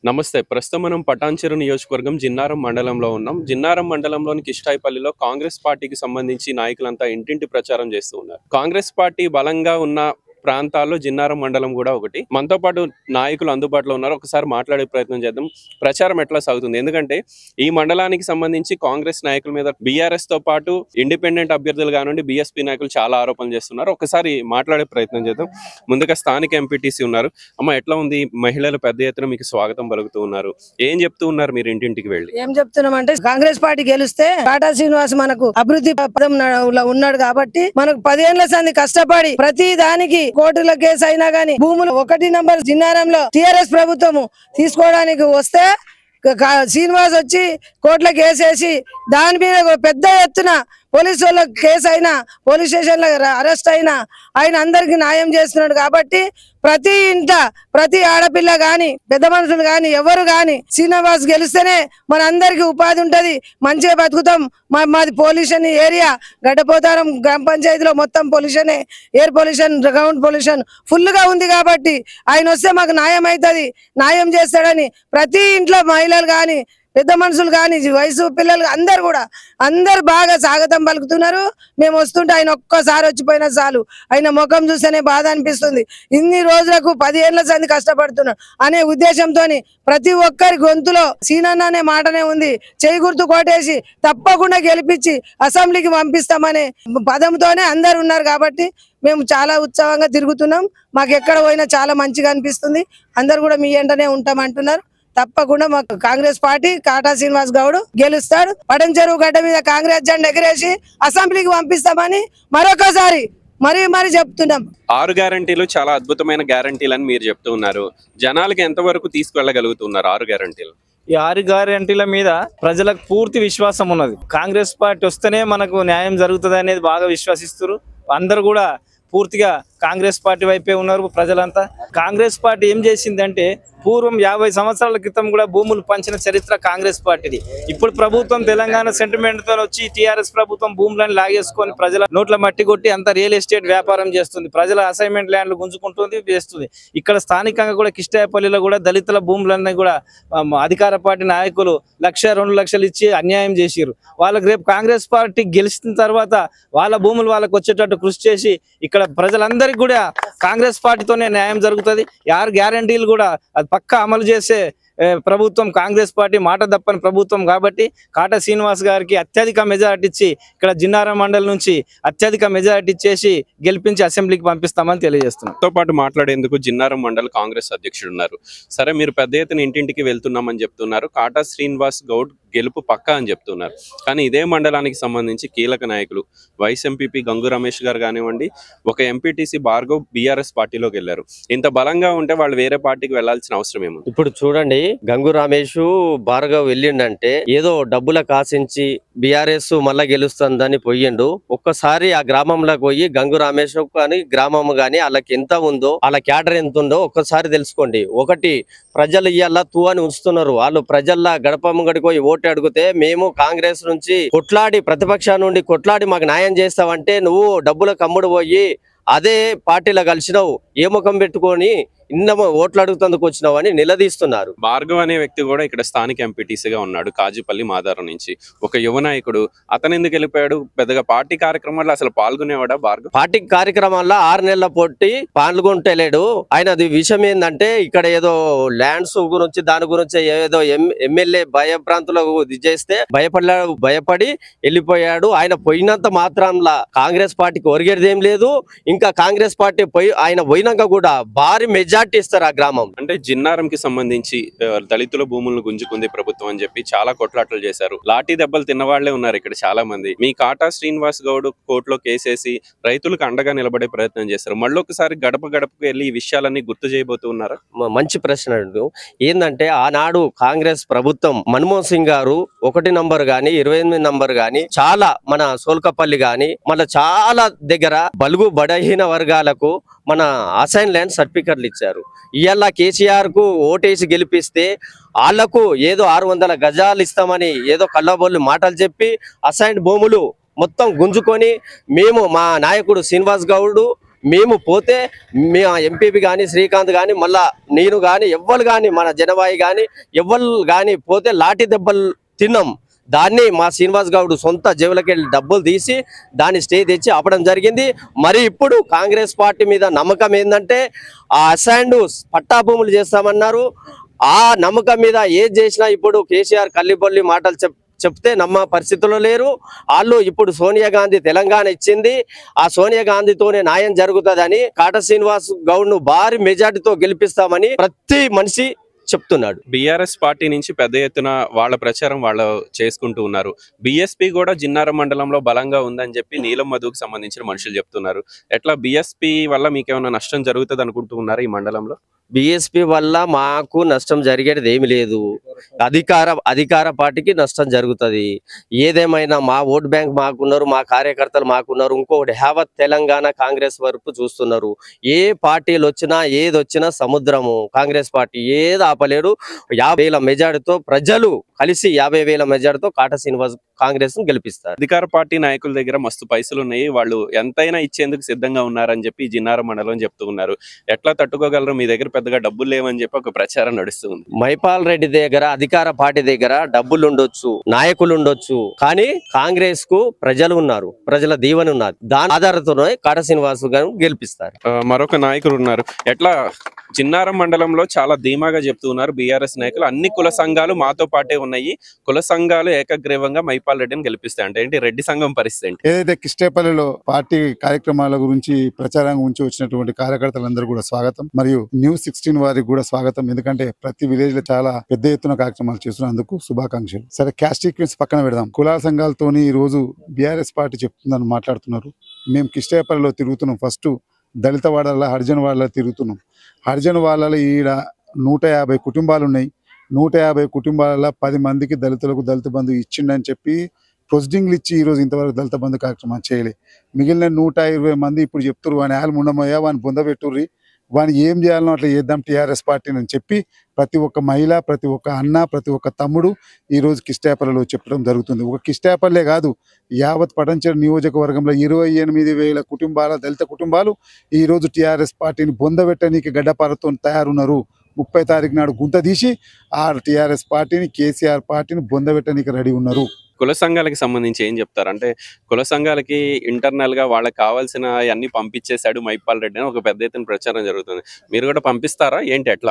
నమస్తే ప్రస్తుతం మనం పటాన్చెరు నియోజకవర్గం జిన్నారం మండలంలో ఉన్నాం జిన్నారం మండలంలోని కిష్టాయిపల్లిలో కాంగ్రెస్ పార్టీకి సంబంధించి నాయకులంతా ఇంటింటి ప్రచారం చేస్తూ ఉన్నారు కాంగ్రెస్ పార్టీ బలంగా ఉన్న ప్రాంతాల్లో జిన్నారం మండలం కూడా ఒకటి మనతో పాటు నాయకులు అందుబాటులో ఉన్నారు ఒకసారి మాట్లాడే ప్రయత్నం చేద్దాం ప్రచారం ఎట్లా సాగుతుంది ఎందుకంటే ఈ మండలానికి సంబంధించి కాంగ్రెస్ నాయకుల మీద బీఆర్ఎస్ తో పాటు ఇండిపెండెంట్ అభ్యర్థులు కానివ్వండి బీఎస్పీ నాయకులు చాలా ఆరోపణలు చేస్తున్నారు ఒకసారి మాట్లాడే ప్రయత్నం చేద్దాం ముందుగా స్థానిక ఎంపీటీసీ ఉన్నారు అమ్మ ఎట్లా ఉంది మహిళలు పెద్ద ఎత్తున మీకు స్వాగతం పలుకుతూ ఉన్నారు ఏం చెప్తూ ఉన్నారు మీరు ఇంటింటికి వెళ్ళి ఏం చెప్తున్నాం అంటే కాంగ్రెస్ పార్టీ గెలిస్తే టాటా శ్రీనివాస్ మనకు అభివృద్ధి పదం ఉన్నాడు కాబట్టి మనకు పదేళ్ల సంది కష్టపడి ప్రతి దానికి కోర్టుల కేసు అయినా గానీ భూములు ఒకటి నంబర్ జిన్నారంలో టిఆర్ఎస్ ప్రభుత్వము తీసుకోవడానికి వస్తే కా- శ్రీనివాస్ వచ్చి కోర్టుల కేసేసి దాని మీద ఒక పెద్ద ఎత్తున పోలీసు వాళ్ళ కేసు అయినా పోలీస్ స్టేషన్ లో అరెస్ట్ అయినా ఆయన అందరికి న్యాయం చేస్తున్నాడు కాబట్టి ప్రతి ఇంట ప్రతి ఆడపిల్ల గాని పెద్ద మనుషులు గాని ఎవరు గాని శ్రీనివాస్ గెలిస్తేనే మన అందరికి ఉపాధి ఉంటది మంచిగా బతుకుతాం మా- మాది పొల్యూషన్ ఏరియా గడ్డపోతారం గ్రామ పంచాయతీలో మొత్తం pollution air pollution ground pollution full గా ఉంది కాబట్టి ఆయన వస్తే మాకు న్యాయం అవుతుంది న్యాయం చేస్తాడని ప్రతి ఇంట్లో మహిళలు గాని పెద్ద మనుషులు కానీ వయసు పిల్లలు అందరు కూడా అందరు బాగా స్వాగతం పలుకుతున్నారు మేము వస్తుంటే ఆయన ఒక్కసారి వచ్చిపోయినా చాలు ఆయన ముఖం చూస్తేనే బాధ అనిపిస్తుంది ఇన్ని రోజులకు పదిహేళ్ల సంది కష్టపడుతున్నాడు అనే ఉద్దేశంతో ప్రతి ఒక్కరి గొంతులో సీనన్న అనే మాటనే ఉంది చేయి గుర్తు కొట్టేసి తప్పకుండా గెలిపించి అసెంబ్లీకి పంపిస్తామనే పదంతోనే అందరు ఉన్నారు కాబట్టి మేము చాలా ఉత్సాహంగా తిరుగుతున్నాం మాకు ఎక్కడ పోయినా చాలా మంచిగా అనిపిస్తుంది అందరు కూడా మీ వెంటనే ఉంటాం అంటున్నారు తప్పకుండా మాకు కాంగ్రెస్ పార్టీ కాటా శ్రీనివాస్ గౌడ్ గెలుస్తాడు పటం చెరువు గడ్డ మీద కాంగ్రెస్ జెండా ఎగరేసి అసెంబ్లీకి పంపిస్తామని మరొకసారి మరీ మరీ చెప్తున్నాం ఆరు గ్యారంటీలు చాలా అద్భుతమైన గ్యారంటీలు అని మీరు చెప్తూ ఉన్నారు జనాలకి ఎంతవరకు తీసుకెళ్ళగలుగుతున్నారు ఆరు గ్యారంటీలు ఈ ఆరు గ్యారెంటీల మీద ప్రజలకు పూర్తి విశ్వాసం ఉన్నది కాంగ్రెస్ పార్టీ వస్తేనే మనకు న్యాయం జరుగుతుంది అనేది బాగా విశ్వసిస్తారు అందరు కూడా పూర్తిగా కాంగ్రెస్ పార్టీ వైపే ఉన్నారు ప్రజలంతా కాంగ్రెస్ పార్టీ ఏం చేసిందంటే పూర్వం యాభై సంవత్సరాల క్రితం కూడా భూములు పంచిన చరిత్ర కాంగ్రెస్ పార్టీది ఇప్పుడు ప్రభుత్వం తెలంగాణ సెంటిమెంట్ తో వచ్చి టిఆర్ఎస్ ప్రభుత్వం భూములను లాగేసుకొని ప్రజల నోట్ల మట్టి కొట్టి అంత రియల్ ఎస్టేట్ వ్యాపారం చేస్తుంది ప్రజల అసైన్మెంట్ ల్యాండ్లు గుంజుకుంటుంది చేస్తుంది ఇక్కడ స్థానికంగా కూడా కిష్టాయపల్లిలో కూడా దళితుల భూములన్నీ కూడా ఆ, అధికార పార్టీ నాయకులు లక్ష రెండు లక్షలు ఇచ్చి అన్యాయం చేసిరు వాళ్ళకి రేపు కాంగ్రెస్ పార్టీ గెలిచిన తర్వాత వాళ్ళ భూములు వాళ్ళకి వచ్చేటట్టు కృషి చేసి ఇక్కడ ప్రజలందరికీ కూడా కాంగ్రెస్ పార్టీతోనే న్యాయం జరుగుతుంది యారు గ్యారంటీలు కూడా అది పక్కా అమలు చేసే ఏ, ప్రభుత్వం కాంగ్రెస్ పార్టీ మాట తప్పని ప్రభుత్వం కాబట్టి కాటా శ్రీనివాస్ గారికి అత్యధిక మెజారిటీ ఇచ్చి ఇక్కడ జిన్నారం మండలి నుంచి అత్యధిక మెజారిటీ ఇచ్చేసి గెలిపించి అసెంబ్లీకి పంపిస్తామని తెలియజేస్తున్నాం తో పాటు మాట్లాడేందుకు జిన్నారం మండల్ కాంగ్రెస్ అధ్యక్షుడు ఉన్నారు సరే మీరు పెద్ద ఎత్తున ఇంటింటికి వెళ్తున్నామని చెప్తున్నారు కాటా శ్రీనివాస్ గౌడ్ గెలుపు పక్కా అని చెప్తున్నారు కానీ ఇదే మండలానికి సంబంధించి కీలక నాయకులు వైస్ ఎంపీపీ గంగు రమేష్ గారు కానివ్వండి ఒక ఎంపీటీసీ భార్గవ్ బీఆర్ఎస్ పార్టీలోకి వెళ్ళారు ఇంత బలంగా ఉంటే వాళ్ళు వేరే పార్టీకి వెళ్లాల్సిన అవసరం ఏముంది ఇప్పుడు చూడండి గంగు రమేష్ భార్గవ్ వెళ్ళిండంటే ఏదో డబ్బుల కాసించి బీఆర్ఎస్ మళ్ళా గెలుస్తుందని పోయిండు ఒక్కసారి ఆ గ్రామంలోకి పోయి గంగు రమేష్ కానీ గ్రామం గాని వాళ్ళకి ఎంత ఉందో వాళ్ళ క్యాడర్ ఎంత ఉందో ఒక్కసారి తెలుసుకోండి ఒకటి ప్రజలు ఇవాళ తూ అని ఉంచుతున్నారు వాళ్ళు ప్రజల్లా గడప ముంగడికి పోయి ఓటు అడిగితే మేము కాంగ్రెస్ నుంచి కొట్లాడి ప్రతిపక్షం నుండి కొట్లాడి మాకు న్యాయం చేస్తావంటే నువ్వు డబ్బులకు అమ్ముడు పోయి అదే పార్టీలో కలిసినావు ఏ ముఖం పెట్టుకొని ఇన్న ఓట్లు అడుగుతందుకు వచ్చినావు అని నిలదీస్తున్నారు భార్గవ్ అనే వ్యక్తి కూడా ఇక్కడ స్థానిక ఎంపీటీసీగా ఉన్నాడు కాజీపల్లి మాదారం నుంచి ఒక యువ నాయకుడు అతను ఎందుకు వెళ్ళిపోయాడు పెద్దగా పార్టీ కార్యక్రమాల్లో అసలు పాల్గొనేవాడా భార్గవ్ పార్టీ కార్యక్రమాల్లో ఆరు నెలల పొట్టి పాల్గొంటలేడు ఆయన అది విషయం ఏంటంటే ఇక్కడ ఏదో ల్యాండ్స్ గురించి దాని గురించి ఏదో ఎమ్మెల్యే భయభ్రాంతులు ఇది చేస్తే భయపడ భయపడి వెళ్ళిపోయాడు ఆయన పోయినంత మాత్రంలా కాంగ్రెస్ పార్టీకి ఒరిగేది ఏం లేదు ఇంకా కాంగ్రెస్ పార్టీ పోయి ఆయన పోయినాక కూడా భారీ మెజార్టీ ఇస్తారు ఆ గ్రామం అంటే జిన్నారంకి సంబంధించి ఆ, దళితుల భూములను గుంజుకుంది ప్రభుత్వం అని చెప్పి చాలా కొట్లాటలు చేశారు లాఠీ దెబ్బలు తిన్నవాళ్లే ఉన్నారు ఇక్కడ చాలా మంది మీ కాటా శ్రీనివాస్ గౌడ్ కోర్టులో కేసేసి రైతులకు అండగా నిలబడే ప్రయత్నం చేశారు మళ్ళీ ఒకసారి గడప గడపకు వెళ్ళి ఈ విషయాలన్నీ గుర్తు చేయబోతూ ఉన్నారా మ- మంచి ప్రశ్న అడుగు. ఏందంటే ఆనాడు కాంగ్రెస్ ప్రభుత్వం మన్మోహన్ సింగ్ గారు ఒకటి నంబర్ గాని ఇరవై ఎనిమిది నంబర్ గాని చాలా మన సోల్కపల్లి గాని మళ్ళీ చాలా దగ్గర బలుగు బడహీన వర్గాలకు మన అసైన్ ల్యాండ్ సర్టిఫికెట్లు ఇచ్చారు ఇవాళ కేసీఆర్ కు ఓటేసి గెలిపిస్తే వాళ్లకు ఏదో ఆరు వందల గజాలు ఇస్తామని ఏదో కళ్ళబొల్లి మాటలు చెప్పి అసైన్ భూములు మొత్తం గుంజుకొని మేము మా నాయకుడు శ్రీనివాస్ గౌడ్ మేము పోతే మీ ఎంపీపీ కానీ శ్రీకాంత్ కానీ మళ్ళా నేను కానీ ఎవ్వరు కానీ మన జనవాయి కానీ ఎవ్వరు కానీ పోతే లాఠీ దెబ్బలు తిన్నాం దాన్ని మా శ్రీనివాస్ గౌడ్ సొంత జేబులకి వెళ్ళి డబ్బులు తీసి దాన్ని స్టే తెచ్చి ఆపడం జరిగింది మరి ఇప్పుడు కాంగ్రెస్ పార్టీ మీద నమ్మకం ఏంటంటే ఆ అసైన్డ్ పట్టా భూములు చేస్తామన్నారు ఆ నమ్మకం మీద ఏది చేసినా ఇప్పుడు కేసీఆర్ కల్లిబొల్లి మాటలు చెప్ చెప్తే నమ్మ పరిస్థితుల్లో లేరు వాళ్ళు ఇప్పుడు సోనియా గాంధీ తెలంగాణ ఇచ్చింది ఆ సోనియా గాంధీతోనే న్యాయం జరుగుతుందని కాట శ్రీనివాస్ గౌడ్ ను భారీ మెజార్టీతో గెలిపిస్తామని ప్రతి మనిషి చెప్తున్నాడు బీఆర్ఎస్ పార్టీ నుంచి పెద్ద ఎత్తున వాళ్ళ ప్రచారం వాళ్ళు చేసుకుంటూ ఉన్నారు బీఎస్పీ కూడా జిన్నారం మండలంలో బలంగా ఉందని చెప్పి నీలం మధుకు సంబంధించిన మనుషులు చెప్తున్నారు ఎట్లా బీఎస్పీ వల్ల మీకు ఏమైనా నష్టం జరుగుతుంది అనుకుంటూ ఉన్నారు ఈ మండలంలో బిఎస్పి వల్ల మాకు నష్టం జరిగేది ఏమి లేదు అధికార అధికార పార్టీకి నష్టం జరుగుతుంది ఏదేమైనా మా ఓట్ బ్యాంక్ మాకున్నారు మా కార్యకర్తలు మాకున్నారు ఇంకొకటి యావత్ తెలంగాణ కాంగ్రెస్ వరకు చూస్తున్నారు ఏ పార్టీలు వచ్చినా ఏది వచ్చినా సముద్రము కాంగ్రెస్ పార్టీ ఏది ఆపలేడు యాభై వేల మెజార్టీతో ప్రజలు కలిసి యాభై వేల మెజార్టీతో కాట శ్రీనివాస్ కాంగ్రెస్ ను గెలిపిస్తారు అధికార పార్టీ నాయకుల దగ్గర మస్తు పైసలు ఉన్నాయి వాళ్ళు ఎంతైనా ఇచ్చేందుకు సిద్ధంగా ఉన్నారని చెప్పి ఈ జిన్నారం మండలం చెప్తూ ఉన్నారు ఎట్లా తట్టుకోగలరు మీ దగ్గర పెద్దగా డబ్బులు లేవని చెప్పి ఒక ప్రచారం నడుస్తుంది మైపాల్ రెడ్డి దగ్గర అధికార పార్టీ దగ్గర డబ్బులు ఉండొచ్చు నాయకులు ఉండొచ్చు కానీ కాంగ్రెస్ కు ప్రజలు ఉన్నారు ప్రజల దీవెన ఉన్నారు దాని ఆధారంతోనే కాట శ్రీనివాస్ గారు గెలిపిస్తారు ఆ, మరొక నాయకుడు ఉన్నారు ఎట్లా చిన్నారం మండలంలో చాలా ధీమాగా చెప్తూ ఉన్నారు బీఆర్ఎస్ నాయకులు అన్ని కుల సంఘాలు మాతో పాటే ఉన్నాయి కుల సంఘాలు ఏకగ్రీవంగా మైపాల్ రెడ్డిని గెలిపిస్తాయి అంటే ఏంటి రెడ్డి సంఘం పరిస్థితి ఏంటి ఏదైతే కిష్టేపల్లిలో పార్టీ కార్యక్రమాల గురించి ప్రచారం గురించి వచ్చినటువంటి కార్యకర్తలందరూ కూడా స్వాగతం మరియు న్యూస్ సిక్స్టీన్ వారికి కూడా స్వాగతం ఎందుకంటే ప్రతి విలేజ్ లో చాలా పెద్ద ఎత్తున కార్యక్రమాలు చేస్తున్నందుకు శుభాకాంక్షలు సరే క్యాస్ట్ ఈక్వెన్స్ పక్కన పెడదాం కులాల సంఘాలతోని ఈ రోజు బీఆర్ఎస్ పార్టీ చెప్తుందని మాట్లాడుతున్నారు మేము కిష్టేపల్లిలో తిరుగుతున్నాం ఫస్ట్ దళిత వాడల హరిజన్ వాడల తిరుగుతున్నాం హరిజన్ వాళ్ళలో ఈడ నూట యాభై కుటుంబాలు ఉన్నాయి నూట యాభై కుటుంబాలలో పది మందికి దళితులకు దళిత బంధు ఇచ్చిండని చెప్పి ప్రొసీడింగ్లు ఇచ్చి ఈ రోజు ఇంతవరకు దళిత బంధు కార్యక్రమం చేయలే మిగిలిన నూట ఇరవై మంది ఇప్పుడు చెప్తున్నారు వాని ఆలు ఉండమయ్యా వాని బొందబెట్టుర్రి వాని ఏం చేయాలనో అట్లా చేద్దాం టీఆర్ఎస్ పార్టీని అని చెప్పి ప్రతి ఒక్క మహిళ ప్రతి ఒక్క అన్న ప్రతి ఒక్క తమ్ముడు ఈ రోజు కిష్టాపల్లిలో చెప్పడం జరుగుతుంది ఒక కిష్టాపల్లే కాదు యావత్ పటంచెరు నియోజకవర్గంలో ఇరవై ఎనిమిది వేల కుటుంబాల దళిత కుటుంబాలు ఈ రోజు టీఆర్ఎస్ పార్టీని బొందబెట్టనీకి గడ్డపారతో తయారున్నారు ముప్పై తారీఖు నాడు గుంత తీసి ఆ టీఆర్ఎస్ పార్టీని కేసీఆర్ పార్టీని బొందబెట్టనీకి రెడీ ఉన్నారు కుల సంఘాలకి సంబంధించి ఏం చెప్తారు అంటే కుల సంఘాలకి ఇంటర్నల్ గా వాళ్ళకి కావాల్సిన అన్ని పంపించేశాడు మైపాల్ రెడ్డి అని ఒక పెద్ద ఎత్తున ప్రచారం జరుగుతుంది మీరు కూడా పంపిస్తారా ఏంటి ఎట్లా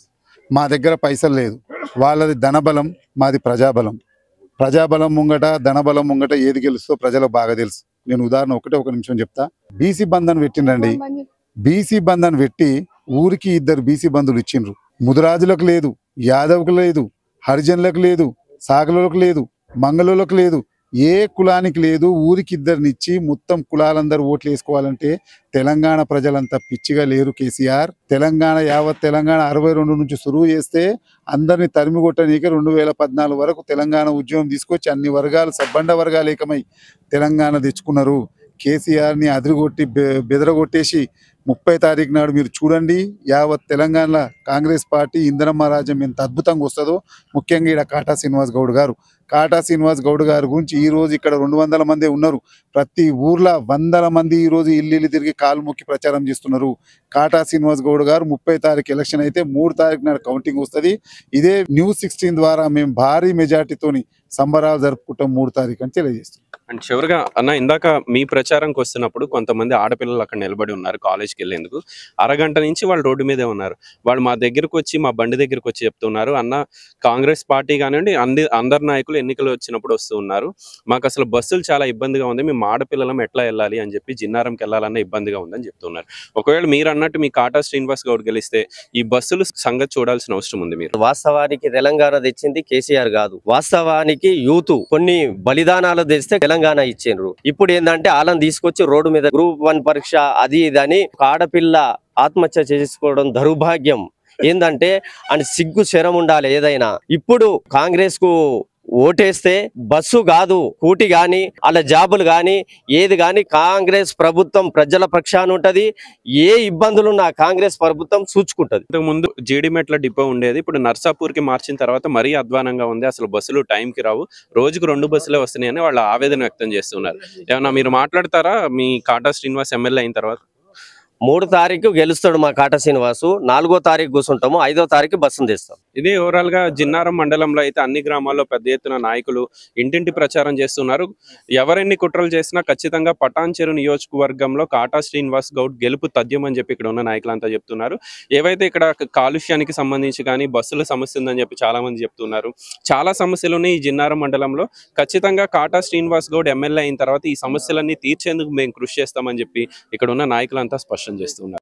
మా దగ్గర పైసలు లేదు వాళ్ళది ధనబలం మాది ప్రజాబలం ప్రజాబలం ముంగట ధనబలం ముంగట ఏది గెలుస్తో ప్రజలకు బాగా తెలుసు నేను ఉదాహరణ ఒకటే ఒక నిమిషం చెప్తా బీసీ బంధన్ పెట్టిండండి బీసీ బంధన్ పెట్టి ఊరికి ఇద్దరు బీసీ బంధువులు ఇచ్చిండ్రు ముదిరాజులకు లేదు యాదవ్కు లేదు హరిజనులకు లేదు సాగలకు లేదు మంగళులకు లేదు ఏ కులానికి లేదు ఊరికి ఇద్దరినిచ్చి మొత్తం కులాలందరూ ఓట్లు వేసుకోవాలంటే తెలంగాణ ప్రజలంతా పిచ్చిగా లేరు కేసీఆర్ తెలంగాణ యావత్ తెలంగాణ అరవై రెండు నుంచి సురువు చేస్తే అందరిని తరిమి కొట్టనీకే రెండు వేల పద్నాలుగు వరకు తెలంగాణ ఉద్యమం తీసుకొచ్చి అన్ని వర్గాలు సబ్బండ వర్గాలు ఏకమై తెలంగాణ తెచ్చుకున్నారు కేసీఆర్ని అదిరిగొట్టి బె- బెదరగొట్టేసి ముప్పై తారీఖు నాడు మీరు చూడండి యావత్ తెలంగాణలో కాంగ్రెస్ పార్టీ ఇందరమ్మ రాజ్యం ఎంత అద్భుతంగా వస్తుందో ముఖ్యంగా ఇక్కడ కాటా శ్రీనివాస్ గౌడ్ గారు కాటా శ్రీనివాస్ గౌడ్ గారి గురించి ఈ రోజు ఇక్కడ రెండు వందల మంది ఉన్నారు ప్రతి ఊర్లో వందల మంది ఈ రోజు ఇల్లు ఇల్లు తిరిగి కాలు మొక్కి ప్రచారం చేస్తున్నారు కాటా శ్రీనివాస్ గౌడ్ గారు ముప్పై తారీఖు ఎలక్షన్ అయితే మూడు తారీఖు నాడు కౌంటింగ్ వస్తుంది ఇదే న్యూస్ సిక్స్టీన్ ద్వారా మేము భారీ మెజార్టీతోని సంబరాలు జరుపుకుంటాం మూడు తారీఖు అని తెలియజేస్తున్నాం అండ్ చివరిగా అన్న ఇందాక మీ ప్రచారంకి వస్తున్నప్పుడు కొంతమంది ఆడపిల్లలు అక్కడ నిలబడి ఉన్నారు కాలేజ్కి వెళ్ళేందుకు అరగంట నుంచి వాళ్ళు రోడ్డు మీదే ఉన్నారు వాళ్ళు మా దగ్గరకు వచ్చి మా బండి దగ్గరకు వచ్చి చెప్తున్నారు అన్న కాంగ్రెస్ పార్టీ కానివ్వండి అంది అందరు నాయకులు ఎన్నికలు వచ్చినప్పుడు వస్తూ ఉన్నారు మాకు అసలు బస్సులు చాలా ఇబ్బందిగా ఉంది మేము ఆడపిల్లలం ఎట్లా వెళ్ళాలి అని చెప్పి జిన్నారంకి వెళ్ళాలన్న ఇబ్బందిగా ఉందని చెప్తున్నారు ఒకవేళ మీరు అన్నట్టు మీ కాటా శ్రీనివాస్ గౌడ్ గెలిస్తే ఈ బస్సులు సంగతి చూడాల్సిన అవసరం ఉంది మీరు వాస్తవానికి తెలంగాణ తెచ్చింది కేసీఆర్ కాదు వాస్తవానికి యూత్ కొన్ని బలిదానాలు తెస్తే తెలంగాణ ఇచ్చిండ్రు ఇప్పుడు ఏంటంటే వాళ్ళని తీసుకొచ్చి రోడ్డు మీద గ్రూప్ వన్ పరీక్ష అది ఇది అని ఒక ఆడపిల్ల ఆత్మహత్య చేసుకోవడం దౌర్భాగ్యం ఏంటంటే అని సిగ్గు శరం ఉండాలి ఏదైనా ఇప్పుడు కాంగ్రెస్ కు ఓటేస్తే బస్సు కాదు కూటి గాని అలా జాబులు గాని ఏది గాని కాంగ్రెస్ ప్రభుత్వం ప్రజల పక్షాన ఉంటది ఏ ఇబ్బందులున్నా కాంగ్రెస్ ప్రభుత్వం చూచుకుంటది ఇంతకు ముందు జీడిమెట్ల డిపో ఉండేది ఇప్పుడు నర్సాపూర్ కి మార్చిన తర్వాత మరీ అధ్వానంగా ఉంది అసలు బస్సులు టైంకి రావు రోజుకు రెండు బస్సులే వస్తున్నాయని వాళ్ళ ఆవేదన వ్యక్తం చేస్తున్నారు ఏమన్నా మీరు మాట్లాడతారా మీ కాటా శ్రీనివాస్ ఎమ్మెల్యే అయిన తర్వాత మూడు తారీఖు గెలుస్తాడు మా కాట శ్రీనివాసు నాలుగో తారీఖు కూర్చుంటాము ఐదో తారీఖు బస్సును తెస్తాం ఇది ఓవరాల్ గా జిన్నారం మండలంలో అయితే అన్ని గ్రామాల్లో పెద్ద ఎత్తున నాయకులు ఇంటింటి ప్రచారం చేస్తున్నారు ఎవరెన్ని కుట్రలు చేసినా ఖచ్చితంగా పటాన్చెరు నియోజకవర్గంలో కాటా శ్రీనివాస్ గౌడ్ గెలుపు తథ్యం అని చెప్పి ఇక్కడ ఉన్న నాయకులంతా చెప్తున్నారు ఏవైతే ఇక్కడ కాలుష్యానికి సంబంధించి కానీ బస్సుల సమస్య ఉందని చెప్పి చాలా మంది చెప్తున్నారు చాలా సమస్యలు ఉన్నాయి ఈ జిన్నారం మండలంలో ఖచ్చితంగా కాటా శ్రీనివాస్ గౌడ్ ఎమ్మెల్యే అయిన తర్వాత ఈ సమస్యలన్నీ తీర్చేందుకు మేము కృషి చేస్తామని చెప్పి ఇక్కడ ఉన్న నాయకులంతా స్పష్టం చేస్తున్నారు